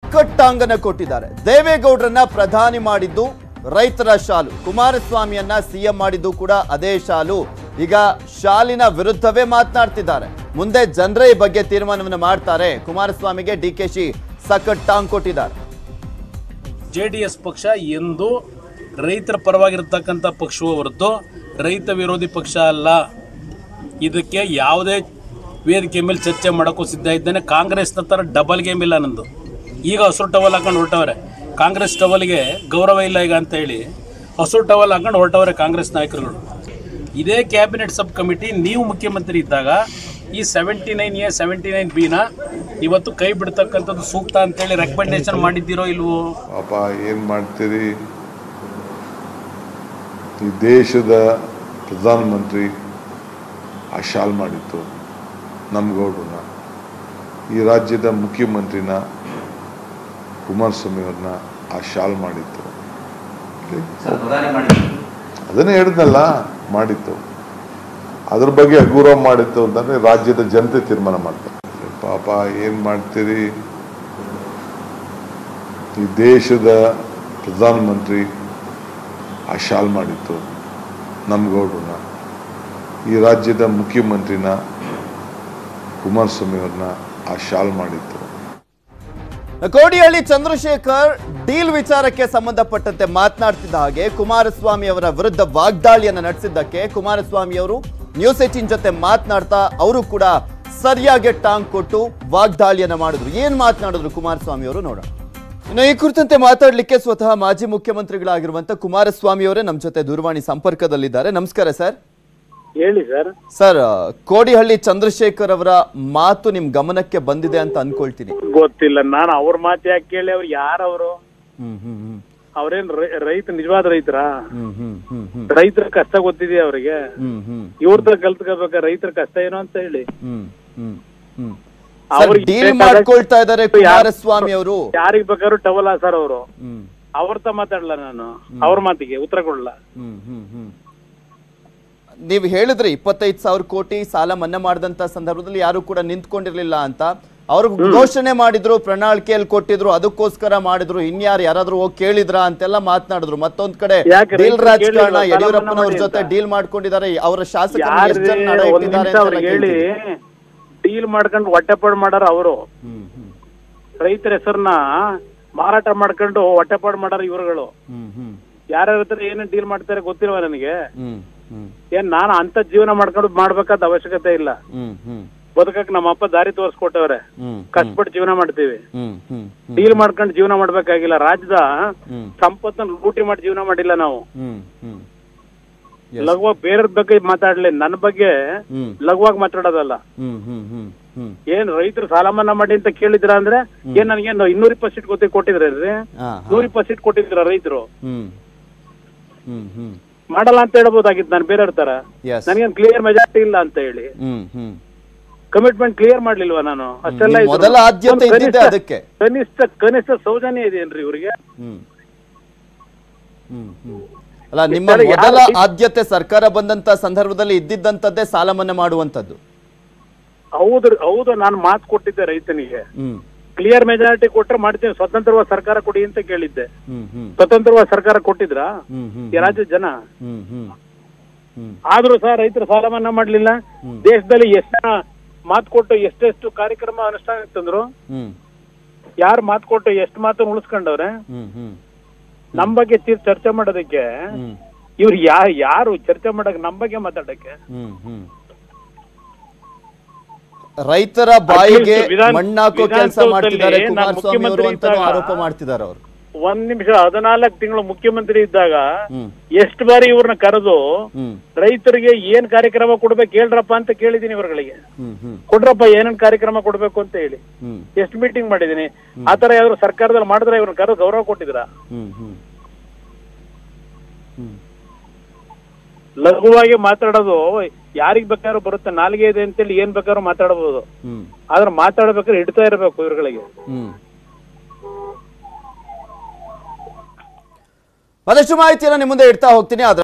ಸಖತ್ ಟಾಂಗನ ಕೊಟ್ಟಿದ್ದಾರೆ ದೇವೇಗೌಡರನ್ನ ಪ್ರಧಾನಿ ಮಾಡಿದ್ದು ರೈತರ ಶಾಲು ಕುಮಾರಸ್ವಾಮಿಯನ್ನ ಸಿಎಂ ಮಾಡಿದ್ದು ಕೂಡ ಅದೇ ಶಾಲು ಈಗ ಶಾಲಿನ ವಿರುದ್ಧವೇ ಮಾತನಾಡ್ತಿದ್ದಾರೆ ಮುಂದೆ ಜನರೇ ಈ ಬಗ್ಗೆ ತೀರ್ಮಾನವನ್ನು ಮಾಡ್ತಾರೆ ಕುಮಾರಸ್ವಾಮಿಗೆ ಡಿ ಕೆ ಶಿ ಸಖತ್ ಟಾಂಗ್ ಕೊಟ್ಟಿದ್ದಾರೆ ಜೆ ಡಿ ಎಸ್ ಪಕ್ಷ ಎಂದು ರೈತರ ಪರವಾಗಿರ್ತಕ್ಕಂಥ ಪಕ್ಷವೂ ಹೊರತು ರೈತ ವಿರೋಧಿ ಪಕ್ಷ ಅಲ್ಲ ಇದಕ್ಕೆ ಯಾವುದೇ ವೇದಿಕೆ ಮೇಲೆ ಚರ್ಚೆ ಮಾಡೋಕ್ಕೂ ಸಿದ್ಧ ಇದ್ದೇನೆ ಕಾಂಗ್ರೆಸ್ನ ಥರ ಡಬಲ್ ಗೇಮ್ ಇಲ್ಲ ನಂದು ಈಗ ಹಸಿರು ಟವಲ್ ಹಾಕೊಂಡು ಹೊರಟವ್ರೆ ಕಾಂಗ್ರೆಸ್ ಟವಲ್ಗೆ ಗೌರವ ಇಲ್ಲ ಈಗ ಅಂತ ಹೇಳಿ ಹಸಿರು ಟವಲ್ ಹಾಕೊಂಡು ಹೊರಟವ್ರೆ ಕಾಂಗ್ರೆಸ್ ನಾಯಕರುಗಳು ಇದೇ ಕ್ಯಾಬಿನೆಟ್ ಸಬ್ ಕಮಿಟಿ ನೀವು ಮುಖ್ಯಮಂತ್ರಿ ಇದ್ದಾಗ ಈ seventy nine A seventy nine ಬಿನ ಇವತ್ತು ಕೈ ಬಿಡ್ತಕ್ಕಂಥದ್ದು ಸೂಕ್ತ ಅಂತೇಳಿ ರೆಕಮೆಂಡೇಶನ್ ಮಾಡಿದ್ದೀರೋ ಇಲ್ವೋ ಪಾಪ ಏನು ಮಾಡ್ತೀರಿ ಈ ದೇಶದ ಪ್ರಧಾನಮಂತ್ರಿ ಆ ಶಾಲ್ ಮಾಡಿತ್ತು ನಮ್ಮ ಗೌಡ್ರನ್ನ ಈ ರಾಜ್ಯದ ಮುಖ್ಯಮಂತ್ರಿನ ಕುಮಾರಸ್ವಾಮಿ ಅವ್ರನ್ನ ಆ ಶಾಲ್ ಮಾಡಿತ್ತು ಅದನ್ನೇ ಹೇಳಿದ್ನಲ್ಲ ಮಾಡಿತ್ತು ಅದ್ರ ಬಗ್ಗೆ ಅಗೌರವ ಮಾಡಿತ್ತು ಅಂತಂದ್ರೆ ರಾಜ್ಯದ ಜನತೆ ತೀರ್ಮಾನ ಮಾಡ್ತಾರೆ ಪಾಪ ಏನು ಮಾಡ್ತೀರಿ ಈ ದೇಶದ ಪ್ರಧಾನಮಂತ್ರಿ ಆ ಶಾಲ್ ಮಾಡಿತ್ತು ನಮ್ಮ ಗೌಡ್ರನ್ನ ಈ ರಾಜ್ಯದ ಮುಖ್ಯಮಂತ್ರಿನ ಕುಮಾರಸ್ವಾಮಿ ಅವ್ರನ್ನ ಆ ಶಾಲ್ ಮಾಡಿತ್ತು ಕೋಡಿಹಳ್ಳಿ ಚಂದ್ರಶೇಖರ್ ಡೀಲ್ ವಿಚಾರಕ್ಕೆ ಸಂಬಂಧಪಟ್ಟಂತೆ ಮಾತನಾಡ್ತಿದ್ದ ಹಾಗೆ ಕುಮಾರಸ್ವಾಮಿ ಅವರ ವಿರುದ್ಧ ವಾಗ್ದಾಳಿಯನ್ನ ನಡೆಸಿದ್ದಕ್ಕೆ ಕುಮಾರಸ್ವಾಮಿ ಅವರು ನ್ಯೂಸ್ ಏಟಿನ್ ಜೊತೆ ಮಾತನಾಡ್ತಾ ಅವರು ಕೂಡ ಸರಿಯಾಗಿ ಟಾಂಗ್ ಕೊಟ್ಟು ವಾಗ್ದಾಳಿಯನ್ನ ಮಾಡಿದ್ರು ಏನ್ ಮಾತನಾಡಿದ್ರು ಕುಮಾರಸ್ವಾಮಿ ಅವರು ನೋಡೋಣ ಇನ್ನು ಈ ಕುರಿತಂತೆ ಮಾತಾಡ್ಲಿಕ್ಕೆ ಸ್ವತಃ ಮಾಜಿ ಮುಖ್ಯಮಂತ್ರಿಗಳಾಗಿರುವಂತ ಕುಮಾರಸ್ವಾಮಿ ಅವರೇ ನಮ್ಮ ಜೊತೆ ದೂರವಾಣಿ ಸಂಪರ್ಕದಲ್ಲಿದ್ದಾರೆ ನಮಸ್ಕಾರ ಸರ್ ಹೇಳಿ ಸರ್ ಸರ್ ಕೋಡಿಹಳ್ಳಿ ಚಂದ್ರಶೇಖರ್ ಅವರ ಮಾತು ನಿಮ್ ಗಮನಕ್ಕೆ ಬಂದಿದೆ ಅಂತ ಅನ್ಕೊಳ್ತೀನಿ ಗೊತ್ತಿಲ್ಲ ನಾನು ಅವ್ರ ಮಾತು ಯಾಕೆ ಕೇಳಿ ಅವ್ರು ಯಾರವರು ಹ್ಮ್ ಹ್ಮ್ ಹ್ಮ್ ಅವ್ರೇನ್ ರೈ- ರೈತ ನಿಜವಾದ ರೈತರ ಹ್ಮ್ ಹ್ಮ್ ಹ್ಮ್ ಹ್ಮ್ ರೈತರ ಕಷ್ಟ ಗೊತ್ತಿದೆಯಾ ಅವ್ರಿಗೆ ಹ್ಮ್ ಹ್ಮ್ ಇವ್ರ ತರ ಕಲ್ತ್ಕೋಬೇಕ ರೈತರ ಕಷ್ಟ ಏನು ಅಂತ ಹೇಳಿ ಹ್ಮ್ ಹ್ಮ್ ಹ್ಮ್ ಅವ್ರಿಗೆ ಡೀಲ್ ಬೇಕಾದಾಗ- ಮಾಡ್ಕೊಳ್ತಾ ಇದ್ದಾರೆ ಕುಮಾರಸ್ವಾಮಿ ಅವರು ಯಾರಿಗ್ ಬೇಕಾದ್ರೂ ಟವಲ್ ಸರ್ ಅವರು ಹ್ಮ್ ಅವ್ರತ ಮಾತಾಡ್ಲ ನಾನು ಅವ್ರ ಮಾತಿಗೆ ಉತ್ತರ ಕೊಡ್ಲ ಹ್ಮ್ ಹ್ಮ್ ಹ್ಮ್ ನೀವು ಹೇಳಿದ್ರಿ ಇಪ್ಪತ್ತೈದು ಸಾವಿರ ಕೋಟಿ ಸಾಲ ಮನ್ನಾ ಮಾಡಿದಂತ ಸಂದರ್ಭದಲ್ಲಿ ಯಾರು ಕೂಡ ನಿಂತ್ಕೊಂಡಿರ್ಲಿಲ್ಲ ಅಂತ ಅವ್ರು ಘೋಷಣೆ ಮಾಡಿದ್ರು ಪ್ರಣಾಳಿಕೆಯಲ್ಲಿ ಕೊಟ್ಟಿದ್ರು ಅದಕ್ಕೋಸ್ಕರ ಮಾಡಿದ್ರು ಇನ್ಯಾರು ಯಾರಾದ್ರೂ ಹೋಗಿ ಕೇಳಿದ್ರ ಅಂತೆಲ್ಲ ಮಾತನಾಡಿದ್ರು ಮತ್ತೊಂದ್ ಕಡೆ ಯಾಕೆ ಡೀಲ್ ರೈತರು ರಾಜಕಾರಣ ಕೇಳಿಲ್ವಾ? ಸಾಲ ಯಡಿಯೂರಪ್ಪನವ್ರ ಮನ್ನಾ ಜೊತೆ ಮಾಡಿ ಡೀಲ್ ಮಾಡ್ಕೊಂಡಿದ್ದಾರೆ ಅವರ ಶಾಸಕರು ಎಷ್ಟು ಜನ ಯಾರ್ರಿ ನಡೆ ಒಂದ್ ಇಟ್ಟಿದ್ದಾರೆ ನಿಮಿಷ ಅಂತೆಲ್ಲ ಅವ್ರಿಗೆ ಹೇಳಿ ಕೇಳ್ತೀನಿ. ಡೀಲ್ ಮಾಡ್ಕೊಂಡು ಹೊಟ್ಟೆಪಾಡು ಮಾಡಾರ ಅವರು ಹ್ಮ್ ಹ್ಮ್ ರೈತರ ಹೆಸರನ್ನ ಮಾರಾಟ ಮಾಡ್ಕೊಂಡು ಹೊಟ್ಟೆಪಾಡು ಮಾಡಾರ ಇವ್ರುಗಳು ಹ್ಮ್ ಹ್ಮ್ ಯಾರ್ಯಾರ ಹತ್ರ ಏನೇನ್ ಡೀಲ್ ಮಾಡ್ತಾರೆ ಗೊತ್ತಿಲ್ವಾ ನನಗೆ ಹ್ಮ್ ಹ್ಮ್ ಏನ್ ನಾನು ಅಂತ ಜೀವನ ಮಾಡ್ಕೊಂಡು ಮಾಡ್ಬೇಕಾದ ಅವಶ್ಯಕತೆ ಇಲ್ಲ ಹ್ಮ್ ಹ್ಮ್ ಬದುಕಕ್ ನಮ್ಮ ಅಪ್ಪ ದಾರಿ ತೋರಿಸ್ಕೊಟ್ಟವ್ರೆ ಹ್ಮ್ ಕಷ್ಟಪಟ್ಟು ಜೀವನ ಮಾಡ್ತೀವಿ ಹ್ಮ್ ಹ್ಮ್ ಹ್ಮ್ ಡೀಲ್ ಮಾಡ್ಕೊಂಡು ಜೀವನ ಮಾಡ್ಬೇಕಾಗಿಲ್ಲ ರಾಜ್ಯದ ಹ್ಮ್ ಸಂಪತ್ತನ್ನ ಲೂಟಿ ಮಾಡಿ ಜೀವನ ಮಾಡಿಲ್ಲ ನಾವು ಹ್ಮ್ ಹ್ಮ್ ಲಘುವಾಗಿ ಬೇರೆಯವ್ರ ಬಗ್ಗೆ ಮಾತಾಡ್ಲಿ ನನ್ನ ಬಗ್ಗೆ ಹ್ಮ್ ಲಘುವಾಗಿ ಮಾತಾಡೋದಲ್ಲ ಹ್ಮ್ ಹ್ಮ್ ಹ್ಮ್ ಹ್ಮ್ ಏನ್ ರೈತರು ಸಾಲ ಮನ್ನಾ ಮಾಡಿ ಅಂತ ಕೇಳಿದ್ರ ಅಂದ್ರೆ ಏನ್ ನನಗೆ ಇನ್ನೂರ ಇಪ್ಪತ್ತು ಸೀಟ್ ಗೊತ್ತಿ ಕೊಟ್ಟಿದ್ರಿ ಹಾ ನೂರ ಇಪ್ಪತ್ತು ಸೀಟ್ ಕೊಟ್ಟಿದ್ರ ರೈತರು ಹ್ಮ್ ಹ್ಮ್ ಹ್ಮ್ ಮಾಡಲ್ಲ ಅಂತ ಹೇಳ್ಬೋದಾಗಿತ್ತು ನಾನು ಬೇರೆಯವ್ರ ತರ ಎಸ್ ನನಗೇನ್ ಕ್ಲಿಯರ್ ಮೆಜಾರಿಟಿ ಇಲ್ಲ ಅಂತ ಹೇಳಿ ಹ್ಮ್ ಹ್ಮ್ ಕಮಿಟ್ಮೆಂಟ್ ಕ್ಲಿಯರ್ ಮಾಡ್ಲಿಲ್ವಾ ನಾನು ಅಷ್ಟೆಲ್ಲ ನಿಮ್ ಇದ್ರು. ಮೊದಲ ಆದ್ಯತೆ ಒಂದ್ ಇದ್ದಿದ್ದೆ ಕನಿಷ್ಠ- ಅದಕ್ಕೆ. ಕನಿಷ್ಠ ಕನಿಷ್ಠ ಸೌಜನ್ಯ ಇದೆಯೇನ್ರಿ ಇವ್ರಿಗೆ ಹ್ಮ್ ಹ್ಮ್ ಹ್ಮ್ ಅಲ್ಲ ನಿಮ್ಮ ಇಷ್ಟೆಲ್ಲ ಮೊದಲ ಯಾರು- ಆದ್ಯತೆ ಸರ್ಕಾರ ಬಂದಂತ ಸಂದರ್ಭದಲ್ಲಿ ಇದ್ದಿದ್ದಂತದ್ದೇ ಸಾಲ ಮನ್ನಾ ಮಾಡುವಂತದ್ದು ಹೌದು ಹೌದು ನಾನು ಮಾತು ಕೊಟ್ಟಿದ್ದೆ ರೈತನಿಗೆ ಹ್ಮ್ ಕ್ಲಿಯರ್ ಮೆಜಾರಿಟಿ ಕೊಟ್ರೆ ಮಾಡ್ತೀನಿ ಸ್ವತಂತ್ರವಾದ ಸರ್ಕಾರ ಕೊಡಿ ಅಂತ ಕೇಳಿದ್ದೆ ಹ್ಮ್ ಹ್ಮ್ ಸ್ವತಂತ್ರವಾದ ಸರ್ಕಾರ ಕೊಟ್ಟಿದ್ರಾ ಹ್ಮ್ ಹ್ಮ್ ಈ ರಾಜ್ಯದ ಜನ ಹ್ಮ್ ಹ್ಮ್ ಹ್ಮ್ ಆದ್ರೂ ಸಹ ರೈತರ ಸಾಲ ಮನ್ನಾ ಮಾಡ್ಲಿಲ್ಲ ದೇಶದಲ್ಲಿ ಎಷ್ಟ ಮಾತು ಕೊಟ್ಟು ಎಷ್ಟೆಷ್ಟು ಕಾರ್ಯಕ್ರಮ ಅನುಷ್ಠಾನ ತಂದ್ರು ಹ್ಮ್ ಯಾರು ಮಾತು ಕೊಟ್ಟು ಎಷ್ಟು ಮಾತನ್ನ ಉಳಿಸ್ಕೊಂಡವ್ರೆ ಹ್ಮ್ ಹ್ಮ್ ನಮ್ ಬಗ್ಗೆ ತೀರ್ ಚರ್ಚೆ ಮಾಡೋದಕ್ಕೆ ಹ್ಮ್ ಇವ್ರು ಯಾ ಯಾರು ಚರ್ಚೆ ಮಾಡಕ್ ನಮ್ ಬಗ್ಗೆ ಮಾತಾಡಕ್ಕೆ ಹ್ಮ್ ಹ್ಮ್ ರೈತರ ಬಾಯಿಗೆ ವಿಧಾನ- ಮಣ್ಣಾಕೋ ಕೆಲಸ ವಿಧಾನಸೌಧದಲ್ಲಿ ಮಾಡ್ತಿದ್ದಾರೆ ನಾನು ಕುಮಾರಸ್ವಾಮಿ ಅವರು ಅಂತ ಮುಖ್ಯಮಂತ್ರಿ ಆರೋಪ ಮಾಡ್ತಿದ್ದಾರೆ ಅವರು ಒಂದ್ ನಿಮಿಷ ಹದಿನಾಲ್ಕು ತಿಂಗಳು ಮುಖ್ಯಮಂತ್ರಿ ಇದ್ದಾಗ ಹ್ಮ್ ಎಷ್ಟು ಬಾರಿ ಇವ್ರನ್ನ ಕರೆದು ಹ್ಮ್ ರೈತರಿಗೆ ಏನ್ ಕಾರ್ಯಕ್ರಮ ಕೊಡ್ಬೇಕು ಹೇಳ್ರಪ್ಪ ಅಂತ ಕೇಳಿದೀನಿ ಇವ್ರುಗಳಿಗೆ ಹ್ಮ್ ಹ್ಮ್ ಕೊಡ್ರಪ್ಪ ಏನೇನ್ ಕಾರ್ಯಕ್ರಮ ಕೊಡ್ಬೇಕು ಅಂತ ಹೇಳಿ ಹ್ಮ್ ಎಷ್ಟು ಮೀಟಿಂಗ್ ಮಾಡಿದೀನಿ ಆತರ ಯಾವ್ದಾದ್ರು ಸರ್ಕಾರದಲ್ಲಿ ಮಾಡಿದ್ರೆ ಇವ್ರನ್ನ ಕರೆದು ಗೌರವ ಕೊಟ್ಟಿದ್ರ ಹ್ಮ್ ಹ್ಮ್ ಹ್ಮ್ ಲಘುವಾಗಿ ಮಾತಾಡೋದು ಯಾರಿಗ್ ಬೇಕಾದ್ರೂ ಬರುತ್ತೆ ನಾಲಿಗೆ ಇದೆ ಅಂತೇಳಿ ಏನ್ ಬೇಕಾದ್ರೂ ಮಾತಾಡಬಹುದು ಹ್ಮ್ ಆದ್ರೆ ಮಾತಾಡ್ಬೇಕಾದ್ರೆ ಹಿಡ್ತಾ ಇರ್ಬೇಕು ಇವ್ರುಗಳಿಗೆ ಹ್ಮ್ ಮತ್ತಷ್ಟು ಮಾಹಿತಿಯನ್ನು ನಿಮ್ಮ ಮುಂದೆ ಇಡ್ತಾ ಹೋಗ್ತೀನಿ ಆದ್ರೆ